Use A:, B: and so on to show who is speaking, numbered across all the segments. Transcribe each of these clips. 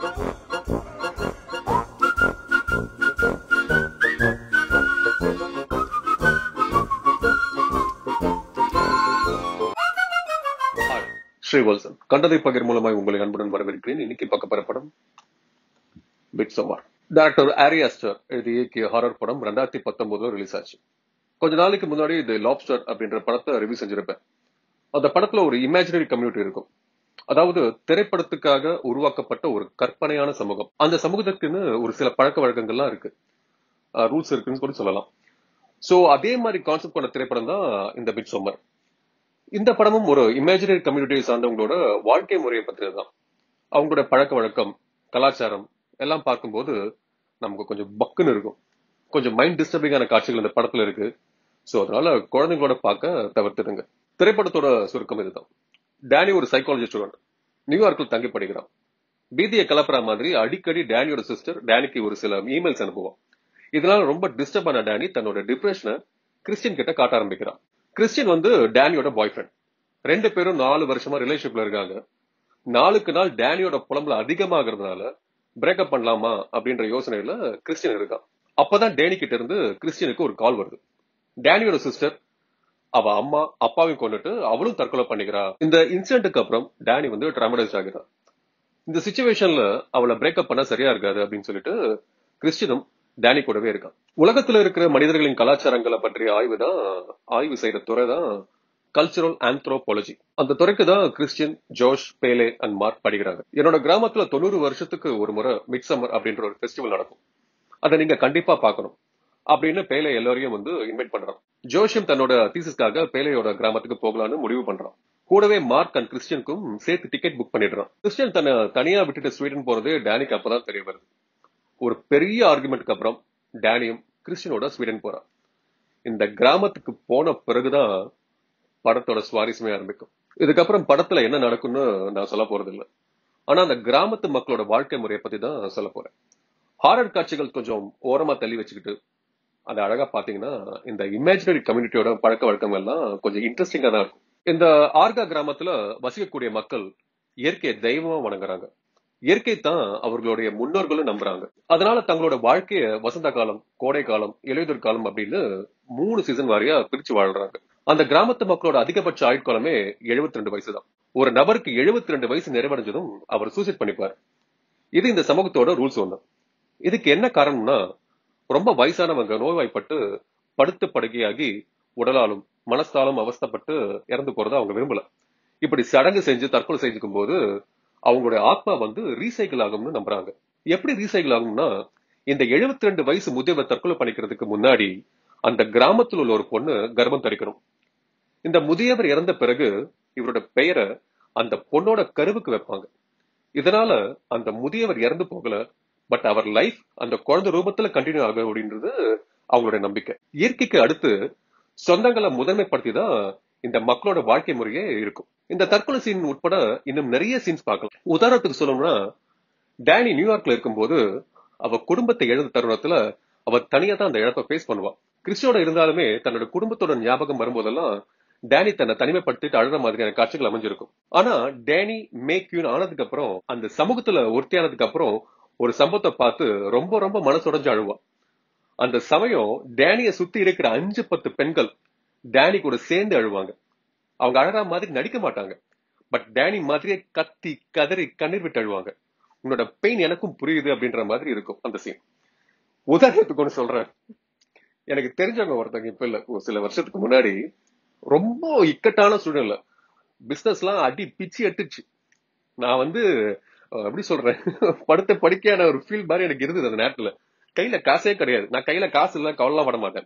A: Hi ஸ்ரீவல்சன் கண்டதை பகிர் மூலமாய் உங்களை அன்புடன் வரவேற்கிறேன் இன்னைக்கு பார்க்க போற படம் Midsommar director Ari Aster எழுதி இயக்கிய ஹாரர் படம் ரெண்டாயிரத்தி பத்தொன்பதுல ரிலீஸ் ஆச்சு கொஞ்ச நாளைக்கு முன்னாடி இது லாப்ஸ்டர் அப்படின்ற படத்தை ரிவ்யூ செஞ்சிருப்பேன் அந்த படத்துல ஒரு இமேஜினரி கம்யூனிட்டி இருக்கும் அதாவது திரைப்படத்துக்காக உருவாக்கப்பட்ட ஒரு கற்பனையான சமூகம் அந்த சமூகத்துக்குன்னு ஒரு சில பழக்க வழக்கங்கள்லாம் இருக்கு ரூல்ஸ் இருக்குன்னு கூட சொல்லலாம் சோ அதே மாதிரி கான்செப்ட் கொண்ட திரைப்படம் தான் இந்த பிட் சம்மர் இந்த படமும் ஒரு இமேஜினரி கம்யூனிட்டியை சார்ந்தவங்களோட வாழ்க்கை முறையை பற்றினது தான் அவங்களோட பழக்க வழக்கம் கலாச்சாரம் எல்லாம் பார்க்கும்போது நமக்கு கொஞ்சம் பக்குன்னு இருக்கும் கொஞ்சம் மைண்ட் டிஸ்டர்பிங்கான காட்சிகள் இந்த படத்துல இருக்கு சோ அதனால குழந்தைங்களோட பார்க்க தவிர்த்துடுங்க திரைப்படத்தோட சுருக்கம் இதுதான் டேனி ஒரு சைக்காலஜி ஸ்டூடெண்ட் நியூயார்க்கில் தங்கி படிக்கிறான் பீதியை கலப்புற மாதிரி அடிக்கடி டேனியோட சிஸ்டர் டேனிக்கு ஒரு சில இமெயில்ஸ் அனுப்புவான் இதனால ரொம்ப டிஸ்டர்ப் ஆன டேனி தன்னோட டிப்ரெஷனை கிறிஸ்டின் கிட்ட காட்ட ஆரம்பிக்கிறான் கிறிஸ்டின் வந்து டேனியோட பாய் ஃப்ரெண்ட் ரெண்டு பேரும் நாலு வருஷமா ரிலேஷன்ஷிப்ல இருக்காங்க நாளுக்கு நாள் டேனியோட புலம்புல அதிகமாகிறதுனால பிரேக்கப் பண்ணலாமா அப்படின்ற யோசனையில கிறிஸ்டின் இருக்கான் அப்பதான் டேனி கிட்ட இருந்து கிறிஸ்டினுக்கு ஒரு கால் வருது டேனியோட சிஸ்டர் அவ அம்மா அப்பாவையும் கொண்டுட்டு அவளும் தற்கொலை பண்ணிக்கிறா இந்த இன்சிடென்ட்டுக்கு அப்புறம் டேனி வந்து ட்ராமடைஸ் ஆகிறான் இந்த சுச்சுவேஷன்ல அவளை பிரேக்கப் பண்ண சரியா இருக்காது அப்படின்னு சொல்லிட்டு கிறிஸ்டினும் டேனி கூடவே இருக்கான் உலகத்துல இருக்கிற மனிதர்களின் கலாச்சாரங்களை பற்றிய ஆய்வு தான் ஆய்வு செய்யற துறை தான் கல்ச்சுரல் ஆந்த்ரோபாலஜி அந்த துறைக்கு தான் Christian Josh Pelle and Mark படிக்கிறாங்க என்னோட கிராமத்துல தொண்ணூறு வருஷத்துக்கு ஒரு முறை மிட் சம்மர் அப்படின்ற ஒரு ஃபெஸ்டிவல் நடக்கும் அதை நீங்க கண்டிப்பா பார்க்கணும் அப்படின்னு பேலே எல்லாரையும் வந்து இன்வைட் பண்றான் ஜோஷியம் தன்னோட தீசிஸ்க்காக பேலையோட கிராமத்துக்கு போகலான்னு முடிவு பண்றான் கூடவே மார்க் அண்ட் கிறிஸ்டியனுக்கும் சேர்த்து டிக்கெட் புக் பண்ணிடுறான் கிறிஸ்டியன் தன்னை தனியா விட்டுட்டு ஸ்வீடன் போறது டேனிக்கு அப்பதான் தெரிய வருது ஒரு பெரிய ஆர்குமெண்ட்க்கு அப்புறம் டேனியும் கிறிஸ்டியனோட ஸ்வீடன் போறான் இந்த கிராமத்துக்கு போன பிறகுதான் படத்தோட சுவாரஸ்யமே ஆரம்பிக்கும் இதுக்கப்புறம் படத்துல என்ன நடக்கும்னு நான் சொல்ல போறது இல்ல ஆனா அந்த கிராமத்து மக்களோட வாழ்க்கை முறையை பத்தி தான் சொல்ல போறேன் ஹாரர் காட்சிகள் கொஞ்சம் ஓரமா தள்ளி வச்சுக்கிட்டு அதை அழகா பாத்தீங்கன்னா இந்த இமேஜினரி கம்யூனிட்டியோட பழக்க வழக்கம் எல்லாம் கொஞ்சம் இன்ட்ரெஸ்டிங்கா தான் இருக்கும் இந்த ஆர்கா கிராமத்துல வசிக்கக்கூடிய மக்கள் இயற்கையை தெய்வமா வணங்குறாங்க இயற்கை தான் அவர்களுடைய முன்னோர்களும் நம்புறாங்க அதனால தங்களோட வாழ்க்கைய வசந்த காலம் கோடை காலம் இலையுதிர் காலம் அப்படின்னு மூணு சீசன் வாரியா பிரிச்சு வாழ்றாங்க அந்த கிராமத்து மக்களோட அதிகபட்ச ஆயுட்காலமே 72 ரெண்டு வயசு தான் ஒரு நபருக்கு 72 ரெண்டு வயசு நிறைவடைஞ்சதும் அவர் சூசைட் பண்ணிப்பார் இது இந்த சமூகத்தோட ரூல்ஸ் ஒண்ணு இதுக்கு என்ன காரணம்னா ரொம்ப வயசானவங்க நோய்வாய்ப்பட்டு படுத்து படுக்கையாகி உடலாலும் மனசாலும் அவஸ்தப்பட்டு இறந்து போறதை அவங்க விரும்பல இப்படி சடங்கு செஞ்சு தற்கொலை செஞ்சுக்கும் போது அவங்களுடைய ஆத்மா வந்து ரீசைக்கிள் ஆகும்னு நம்புறாங்க எப்படி ரீசைக்கிள் ஆகும்னா இந்த 72 ரெண்டு வயசு முதியவர் தற்கொலை பண்ணிக்கிறதுக்கு முன்னாடி அந்த கிராமத்தில் உள்ள ஒரு பொண்ணு கர்ப்பம் தரிக்கணும் இந்த முதியவர் இறந்த பிறகு இவரோட பெயரை அந்த பொண்ணோட கருவுக்கு வைப்பாங்க இதனால அந்த முதியவர் இறந்து போகல பட் அவர் லைஃப் அந்த குழந்தை ரூபத்துல கண்டினியூ ஆகும் அப்படின்றது அவங்களுடைய நம்பிக்கை இயற்கைக்கு அடுத்து சொந்தங்களை முதன்மைப்படுத்தி தான் இந்த மக்களோட வாழ்க்கை முறையே இருக்கும் இந்த தற்கொலை சீன் உட்பட இன்னும் நிறைய சீன்ஸ் பார்க்கலாம் உதாரணத்துக்கு சொல்லணும்னா டேனி நியூயார்க்ல இருக்கும்போது அவ குடும்பத்தை இழந்த தருணத்துல அவ தனியா தான் அந்த இழப்பை ஃபேஸ் பண்ணுவா கிறிஸ்டியோட இருந்தாலுமே தன்னோட குடும்பத்தோட ஞாபகம் வரும்போதெல்லாம் டேனி தன்னை தனிமைப்படுத்திட்டு அழுற மாதிரியான காட்சிகள் அமைஞ்சிருக்கும் ஆனா டேனி மேக்யூன் ஆனதுக்கு அப்புறம் அந்த சமூகத்துல ஒருத்தியானதுக்கு அப்புறம் ஒரு சம்பவத்தை பார்த்து ரொம்ப ரொம்ப மனசுடைஞ்சு அழுவா அந்த சமயம் டேனிய சுத்தி இருக்கிற அஞ்சு பத்து பெண்கள் டேனி கூட சேர்ந்து அழுவாங்க அவங்க அழறா மாதிரி நடிக்க மாட்டாங்க பட் டேனி மாதிரியே கத்தி கதறி கண்ணீர் விட்டு அழுவாங்க உன்னோட பெயின் எனக்கும் புரியுது அப்படின்ற மாதிரி இருக்கும் அந்த சீன் உதாரணத்துக்கு ஒன்று சொல்றேன் எனக்கு தெரிஞ்சவங்க ஒருத்தங்க இப்ப இல்ல ஒரு சில வருஷத்துக்கு முன்னாடி ரொம்ப இக்கட்டான சூழ்நிலை பிசினஸ் எல்லாம் அடி பிச்சு எட்டுச்சு நான் வந்து அஹ், எப்படி சொல்றேன் படுத்த படிக்கையான ஒரு ஃபீல் மாதிரி எனக்கு இருந்தது அந்த நேரத்துல கையில காசே கிடையாது நான் கையில காசு இல்ல கவலை பட மாட்டேன்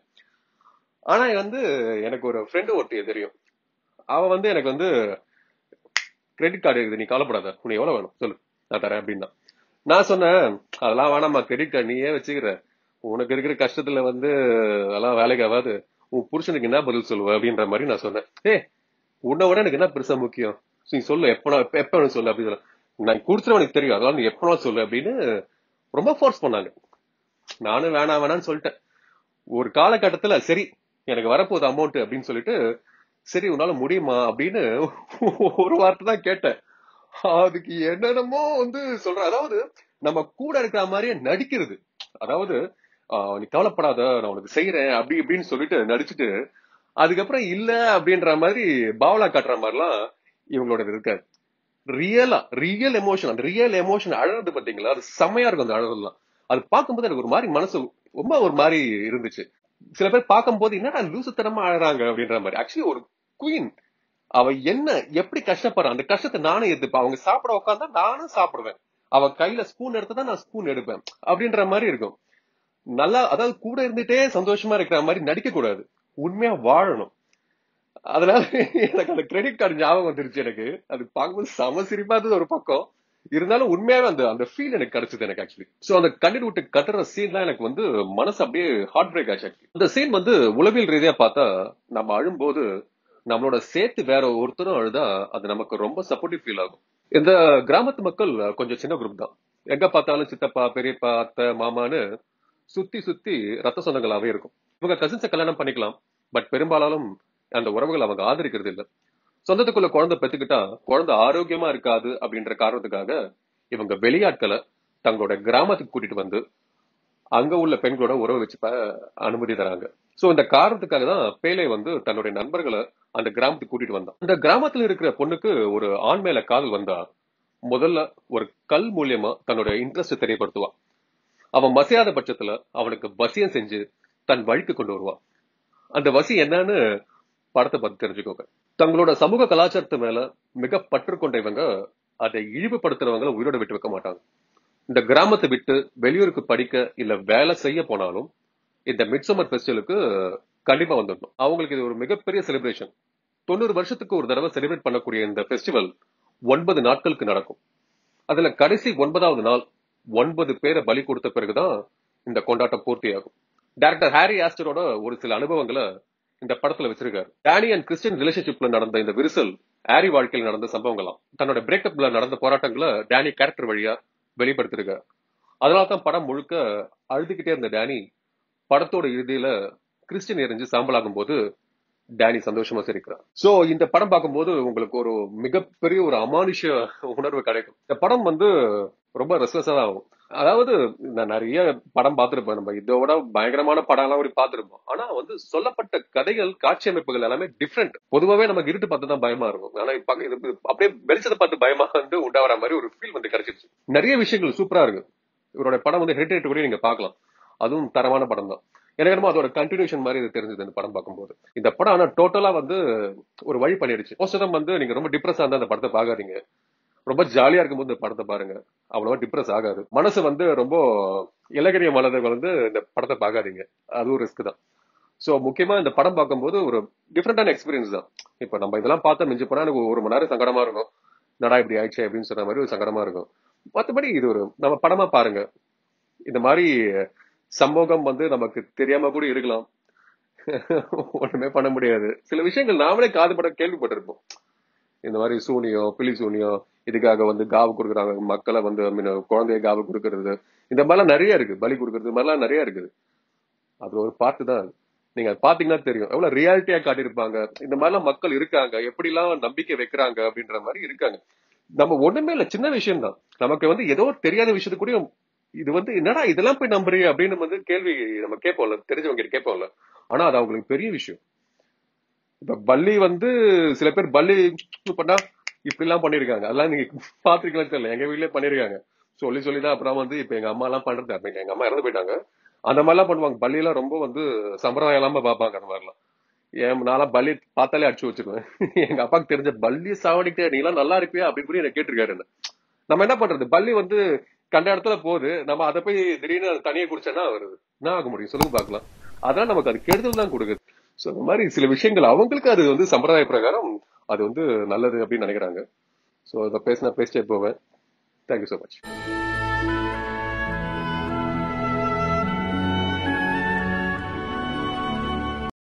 A: ஆனா வந்து எனக்கு ஒரு ஃப்ரெண்டு ஒருத்திய தெரியும் அவ வந்து எனக்கு வந்து கிரெடிட் கார்டு இருக்குது நீ கவலைப்படாத உனக்கு எவ்வளவு வேணும் சொல்லு நான் தரேன் அப்படின்னா நான் சொன்னேன் அதெல்லாம் வேணாம்மா கிரெடிட் கார்டு நீயே வச்சுக்கிற உனக்கு இருக்கிற கஷ்டத்துல வந்து அதெல்லாம் வேலைக்கு ஆகாது உன் புருஷனுக்கு என்ன பதில் சொல்லுவ அப்படின்ற மாதிரி நான் சொன்னேன் ஏ உன்னை விட எனக்கு என்ன பெருசா முக்கியம் நீ சொல்லு எப்ப நான் எப்ப வேணும் சொல்லு அப்படின்னு சொல்ல நான் கொடுத்துருவேன் எனக்கு தெரியும் அதெல்லாம் நீ எப்ப சொல்லு அப்படின்னு ரொம்ப ஃபோர்ஸ் பண்ணாங்க நானும் வேணாம் வேணாம்னு சொல்லிட்டேன் ஒரு காலகட்டத்துல சரி எனக்கு வரப்போகுது அமௌண்ட் அப்படின்னு சொல்லிட்டு சரி உன்னால முடியுமா அப்படின்னு ஒரு வார்த்தை தான் கேட்டேன் அதுக்கு என்னென்னமோ வந்து சொல்ற அதாவது நம்ம கூட இருக்கிற மாதிரியே நடிக்கிறது அதாவது ஆஹ் நீ கவலைப்படாத நான் உனக்கு செய்யறேன் அப்படி இப்படின்னு சொல்லிட்டு நடிச்சுட்டு அதுக்கப்புறம் இல்ல அப்படின்ற மாதிரி பாவலா காட்டுற மாதிரிலாம் இவங்களோட இருக்காது ரியலா ரியல் எமோஷன் அந்த ரியல் எமோஷன் அழறது பாத்தீங்களா அது செம்மையா இருக்கும் அந்த அழகெல்லாம் அது பார்க்கும்போது எனக்கு ஒரு மாதிரி மனசு ரொம்ப ஒரு மாதிரி இருந்துச்சு சில பேர் பார்க்கும்போது என்னடா லூசுத்தனமா அழறாங்க அப்படின்ற மாதிரி ஆக்சுவலி ஒரு குயின் அவ என்ன எப்படி கஷ்டப்படுறான் அந்த கஷ்டத்தை நானும் எடுத்துப்பேன் அவங்க சாப்பிட உட்காந்தா நானும் சாப்பிடுவேன் அவ கையில ஸ்பூன் எடுத்தா தான் நான் ஸ்பூன் எடுப்பேன் அப்படின்ற மாதிரி இருக்கும் நல்லா அதாவது கூட இருந்துட்டே சந்தோஷமா இருக்கிற மாதிரி நடிக்க கூடாது உண்மையா வாழணும் அதனால எனக்கு அந்த கிரெடிட் கார்டு ஞாபகம் வந்துருச்சு எனக்கு அது பார்க்கும்போது சம சிரிப்பா இருந்தது ஒரு பக்கம் இருந்தாலும் உண்மையாவே அந்த அந்த ஃபீல் எனக்கு கிடைச்சது எனக்கு ஆக்சுவலி சோ அந்த கண்ணீர் விட்டு கட்டுற சீன் தான் எனக்கு வந்து மனசு அப்படியே ஹார்ட் பிரேக் ஆச்சு actually. இந்த சீன் வந்து உளவியல் ரீதியா பார்த்தா நம்ம அழும்போது நம்மளோட சேர்த்து வேற ஒருத்தரும் அழுதா அது நமக்கு ரொம்ப சப்போர்ட்டிவ் ஃபீல் ஆகும் இந்த கிராமத்து மக்கள் கொஞ்சம் சின்ன குரூப் தான் எங்க பார்த்தாலும் சித்தப்பா பெரியப்பா அத்தை மாமான்னு சுத்தி சுத்தி ரத்த சொந்தங்களாவே இருக்கும் இவங்க கசின்ஸை கல்யாணம் பண்ணிக்கலாம் பட் பெரும்பாலும் அந்த உறவுகள் அவங்க ஆதரிக்கிறது இல்ல சொந்தத்துக்குள்ள குழந்தை பெத்துக்கிட்டா குழந்தை ஆரோக்கியமா இருக்காது அப்படின்ற காரணத்துக்காக இவங்க வெளியாட்களை தங்களோட கிராமத்துக்கு கூட்டிட்டு வந்து அங்க உள்ள பெண்களோட உறவு வச்சுப்ப அனுமதி தராங்க சோ இந்த காரணத்துக்காக தான் பேலே வந்து தன்னுடைய நண்பர்களை அந்த கிராமத்துக்கு கூட்டிட்டு வந்தான் இந்த கிராமத்துல இருக்கிற பொண்ணுக்கு ஒரு ஆண் மேல காதல் வந்தா முதல்ல ஒரு கல் மூலியமா தன்னோட இன்ட்ரெஸ்ட் தெரியப்படுத்துவான் அவன் மசியாத பட்சத்துல அவனுக்கு வசியம் செஞ்சு தன் வழிக்கு கொண்டு வருவான் அந்த வசி என்னன்னு படத்தை பார்த்து தெரிஞ்சுக்கோங்க தங்களோட சமூக கலாச்சாரத்து மேல மிக பற்று கொண்ட இவங்க அதை இழிவுபடுத்துறவங்கள உயிரோட விட்டு வைக்க மாட்டாங்க இந்த கிராமத்தை விட்டு வெளியூருக்கு படிக்க இல்ல வேலை செய்ய போனாலும் இந்த மிட்சம்மர் ஃபெஸ்டிவலுக்கு கண்டிப்பா வந்துடணும் அவங்களுக்கு இது ஒரு மிகப்பெரிய செலிப்ரேஷன் தொண்ணூறு வருஷத்துக்கு ஒரு தடவை செலிப்ரேட் பண்ணக்கூடிய இந்த ஃபெஸ்டிவல் ஒன்பது நாட்களுக்கு நடக்கும் அதுல கடைசி ஒன்பதாவது நாள் ஒன்பது பேரை பலி கொடுத்த பிறகுதான் இந்த கொண்டாட்டம் பூர்த்தியாகும் டைரக்டர் ஹாரி ஆஸ்டரோட ஒரு சில அனுபவங்களை இந்த படத்துல வச்சிருக்காரு டேனி அண்ட் கிறிஸ்டியன் ரிலேஷன்ஷிப்ல நடந்த இந்த விரிசல் ஹாரி வாழ்க்கையில் நடந்த சம்பவங்களாம் தன்னோட பிரேக்கப்ல நடந்த போராட்டங்களை டேனி கேரக்டர் வழியா வெளிப்படுத்திருக்காரு அதனால தான் படம் முழுக்க அழுதுகிட்டே இருந்த டேனி படத்தோட இறுதியில கிறிஸ்டியன் எரிஞ்சு சாம்பலாகும் போது டேனி சந்தோஷமா சிரிக்கிறார் சோ இந்த படம் பார்க்கும்போது உங்களுக்கு ஒரு மிகப்பெரிய ஒரு அமானுஷ உணர்வு கிடைக்கும் இந்த படம் வந்து ரொம்ப ரெஸ்ட்லெஸ்ஸா தான் ஆகும் அதாவது நான் நிறைய படம் பார்த்திருப்பேன் நம்ம இதோட பயங்கரமான படம் எல்லாம் ஒரு பார்த்திருப்போம் ஆனா வந்து சொல்லப்பட்ட கதைகள் காட்சி அமைப்புகள் எல்லாமே டிஃப்ரெண்ட் பொதுவாவே நமக்கு இருட்டு பார்த்து தான் பயமா இருக்கும் ஆனா இப்ப இது அப்படியே வெளிச்சத்தை பார்த்து பயமா வந்து உண்டாகிற மாதிரி ஒரு ஃபீல் வந்து கிடைச்சிருச்சு நிறைய விஷயங்கள் சூப்பரா இருக்கு இவரோட படம் வந்து ஹெரிட்டேட் கூட நீங்க பார்க்கலாம் அதுவும் தரமான படம் தான் எனக்கு என்னமோ அதோட கண்டினியூஷன் மாதிரி இது தெரிஞ்சது இந்த படம் பார்க்கும்போது இந்த படம் ஆனா டோட்டலா வந்து ஒரு வழி பண்ணிடுச்சு மோஸ்டம் வந்து நீங்க ரொம்ப டிப்ரெஸ் இருந்தா அந்த படத்தை பார்க்காதீங்க ரொம்ப ஜாலியா இருக்கும்போது இந்த படத்தை பாருங்க அவ்வளவா டிப்ரெஸ் ஆகாது மனசு வந்து ரொம்ப இலகரிய மலர்கள் வந்து இந்த படத்தை பார்க்காதீங்க அதுவும் ரிஸ்க் தான் சோ முக்கியமா இந்த படம் பார்க்கும்போது ஒரு டிஃப்ரெண்டான எக்ஸ்பீரியன்ஸ் தான் இப்ப நம்ம இதெல்லாம் பார்த்தா மிஞ்சி போனா எனக்கு ஒரு மணி நேரம் சங்கடமா இருக்கும் நடா இப்படி ஆயிடுச்சு அப்படின்னு சொன்ன மாதிரி ஒரு சங்கடமா இருக்கும் மற்றபடி இது ஒரு நம்ம படமா பாருங்க இந்த மாதிரி சமூகம் வந்து நமக்கு தெரியாம கூட இருக்கலாம் ஒண்ணுமே பண்ண முடியாது சில விஷயங்கள் நாமளே காதுபட கேள்விப்பட்டிருப்போம் இந்த மாதிரி சூனியம் பிலி சூனியம் இதுக்காக வந்து காவு கொடுக்குறாங்க மக்களை வந்து I mean, குழந்தைய காவு கொடுக்கறது இந்த மாதிரிலாம் நிறைய இருக்கு பலி கொடுக்கறது இந்த மாதிரிலாம் நிறைய இருக்குது அது ஒரு பார்ட்டு தான் நீங்க அதை பாத்தீங்கன்னா தெரியும் எவ்வளவு ரியாலிட்டியா காட்டியிருப்பாங்க இந்த மாதிரிலாம் மக்கள் இருக்காங்க எப்படிலாம் நம்பிக்கை வைக்கிறாங்க அப்படின்ற மாதிரி இருக்காங்க நம்ம ஒண்ணுமே இல்ல சின்ன விஷயம் தான் நமக்கு வந்து ஏதோ ஒரு தெரியாத விஷயத்து கூட இது வந்து என்னடா இதெல்லாம் போய் நம்புறீங்க அப்படின்னு வந்து கேள்வி நம்ம கேட்போம்ல தெரிஞ்சவங்க கிட்ட கேட்போம்ல ஆனா அது அவங்களுக்கு பெரிய விஷயம் இப்ப பள்ளி வந்து சில பேர் பள்ளி பண்ணா இப்படி எல்லாம் பண்ணிருக்காங்க அதெல்லாம் நீங்க பாத்துருக்கலாம் தெரியல எங்க வீட்லயே பண்ணிருக்காங்க சொல்லி சொல்லிதான் அப்புறம் வந்து இப்ப எங்க அம்மா எல்லாம் பண்றது அப்ப எங்க அம்மா இறந்து போயிட்டாங்க அந்த மாதிரி எல்லாம் பண்ணுவாங்க பள்ளி எல்லாம் ரொம்ப வந்து சம்பிரதாயம் இல்லாம பாப்பாங்க அந்த மாதிரிலாம் ஏன் நான்லாம் பள்ளி பார்த்தாலே அடிச்சு வச்சிருவேன் எங்க அப்பாவுக்கு தெரிஞ்ச பள்ளி சாவடிக்கிட்டே நீ எல்லாம் நல்லா இருப்பியா அப்படி இப்படி என்ன கேட்டிருக்காரு என்ன நம்ம என்ன பண்றது பள்ளி வந்து கண்ட இடத்துல போகுது நம்ம அதை போய் திடீர்னு அது தனியா குடிச்சோன்னா வருது என்ன ஆக முடியும் சொல்லுங்க பார்க்கலாம் அதெல்லாம் நமக்கு அது கெடுதல் தான் கொடுக்குது சோ இந்த மாதிரி சில விஷயங்கள் அவங்களுக்கு அது வந்து சம்பிரதாய பிரகாரம் அது வந்து நல்லது அப்படின்னு நினைக்கிறாங்க சோ இதை பேசினா பேசிட்டே போவேன் தேங்க்யூ so மச்